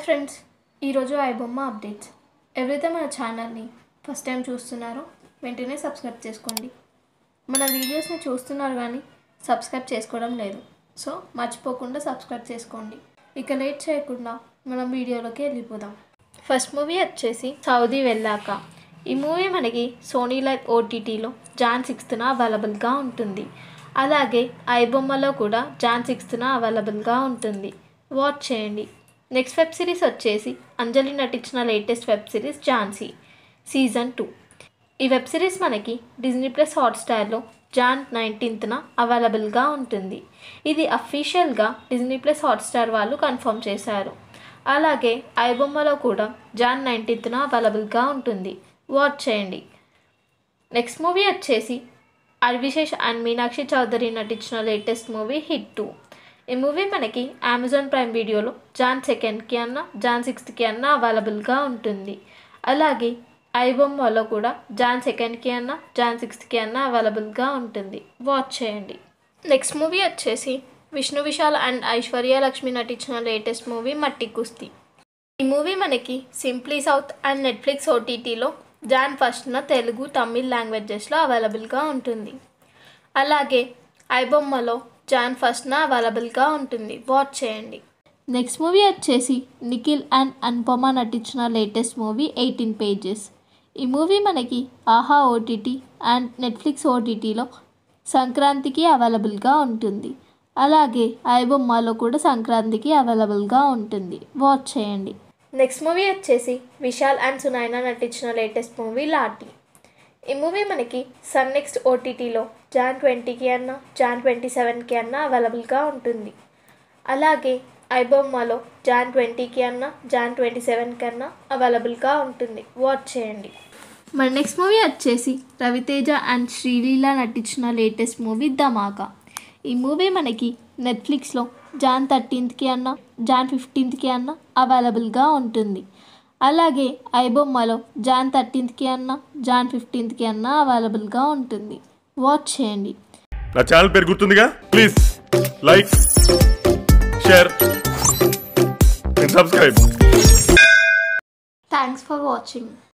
friends ఈరోజు iBomma updates ఎవరైతే మన ఛానల్ని ఫస్ట్ టైం చూస్తున్నారో వెంటనే సబ్స్క్రైబ్ చేసుకోండి మన వీడియోస్ని చూస్తున్నారు కానీ సబ్స్క్రైబ్ చేసుకోవడం లేదు సో మర్చిపోకుండా సబ్స్క్రైబ్ చేసుకోండి ఇక లేట్ చేయకుండా మనం వీడియోలోకి వెళ్ళిపోదాం ఫస్ట్ మూవీ వచ్చేసి సౌదీ వెళ్ళాక ఈ మూవీ మనకి సోనీ లైవ్ ఓటీటీలో జాన్ సిక్స్త్న అవైలబుల్గా ఉంటుంది అలాగే ఐబొమ్మలో కూడా జాన్ సిక్స్త్న అవైలబుల్గా ఉంటుంది వాచ్ చేయండి నెక్స్ట్ వెబ్ సిరీస్ వచ్చేసి అంజలి నటించిన latest web series Jhansi season two ఈ వెబ్ సిరీస్ మనకి డిజ్నీ ప్లస్ హాట్స్టార్లో జాన్ నైన్టీన్త్న అవైలబుల్గా ఉంటుంది ఇది అఫీషియల్గా డిజ్నీ ప్లస్ హాట్స్టార్ వాళ్ళు కన్ఫర్మ్ చేశారు అలాగే ఐబొమ్మలో కూడా జాన్ నైన్టీన్త్న అవైలబుల్గా ఉంటుంది వాచ్ చేయండి నెక్స్ట్ మూవీ వచ్చేసి అర్విశేష్ అండ్ మీనాక్షి చౌదరి నటించిన లేటెస్ట్ మూవీ హిట్ టూ ఈ మూవీ మనకి అమెజాన్ ప్రైమ్ వీడియోలో జాన్ సెకండ్కి అన్న జాన్ సిక్స్త్కి అన్న అవైలబుల్గా ఉంటుంది అలాగే ఐబొమ్మలో కూడా జాన్ సెకండ్కి అన్న జాన్ సిక్స్త్కి అన్న అవైలబుల్గా ఉంటుంది వాచ్ చేయండి నెక్స్ట్ మూవీ వచ్చేసి విష్ణు విశాల్ అండ్ ఐశ్వర్య లక్ష్మి నటించిన లేటెస్ట్ మూవీ మట్టి కుస్తీ ఈ మూవీ మనకి సింప్లీ సౌత్ అండ్ నెట్ఫ్లిక్స్ ఓటీటీలో జాన్ ఫస్ట్న తెలుగు తమిళ్ లాంగ్వేజెస్లో అవైలబుల్గా ఉంటుంది అలాగే ఐబొమ్మలో జాన్ ఫస్ట్న అవైలబుల్గా ఉంటుంది వాచ్ చేయండి నెక్స్ట్ మూవీ వచ్చేసి నిఖిల్ అండ్ అనుపమ నటించిన లేటెస్ట్ మూవీ ఎయిటీన్ పేజెస్ ఈ మూవీ మనకి ఆహా ఓటీటీ అండ్ నెట్ఫ్లిక్స్ ఓటీటీలో సంక్రాంతికి అవైలబుల్గా ఉంటుంది అలాగే ఐబొమ్మలో కూడా సంక్రాంతికి అవైలబుల్గా ఉంటుంది వాచ్ చేయండి నెక్స్ట్ మూవీ వచ్చేసి విశాల్ అండ్ సునైనా నటించిన లేటెస్ట్ మూవీ లాటి ఈ మూవీ మనకి సన్ నెక్స్ట్ ఓటీటీలో జాన్ ట్వంటీకి అన్న జాన్ ట్వంటీ సెవెన్కి అన్న అవైలబుల్గా ఉంటుంది అలాగే ఐబొమ్మలో జాన్ ట్వంటీకి అన్న జాన్ ట్వంటీ సెవెన్కి అన్న అవైలబుల్గా ఉంటుంది వాచ్ చేయండి మన నెక్స్ట్ మూవీ వచ్చేసి రవితేజ అండ్ శ్రీలీల నటించిన లేటెస్ట్ మూవీ ధమాకా ఈ మూవీ మనకి నెట్ఫ్లిక్స్లో జాన్ థర్టీన్త్కి అన్న జాన్ ఫిఫ్టీన్త్కి అన్న అవైలబుల్గా ఉంటుంది అలాగే ఐబొమ్మలో జాన్ థర్టీన్త్కి అన్న జాన్ ఫిఫ్టీన్త్కి అన్న అవైలబుల్గా ఉంటుంది వాచ్ చేయండి నా ఛానల్ పేరు గుర్తుందిగా please like share and subscribe thanks for watching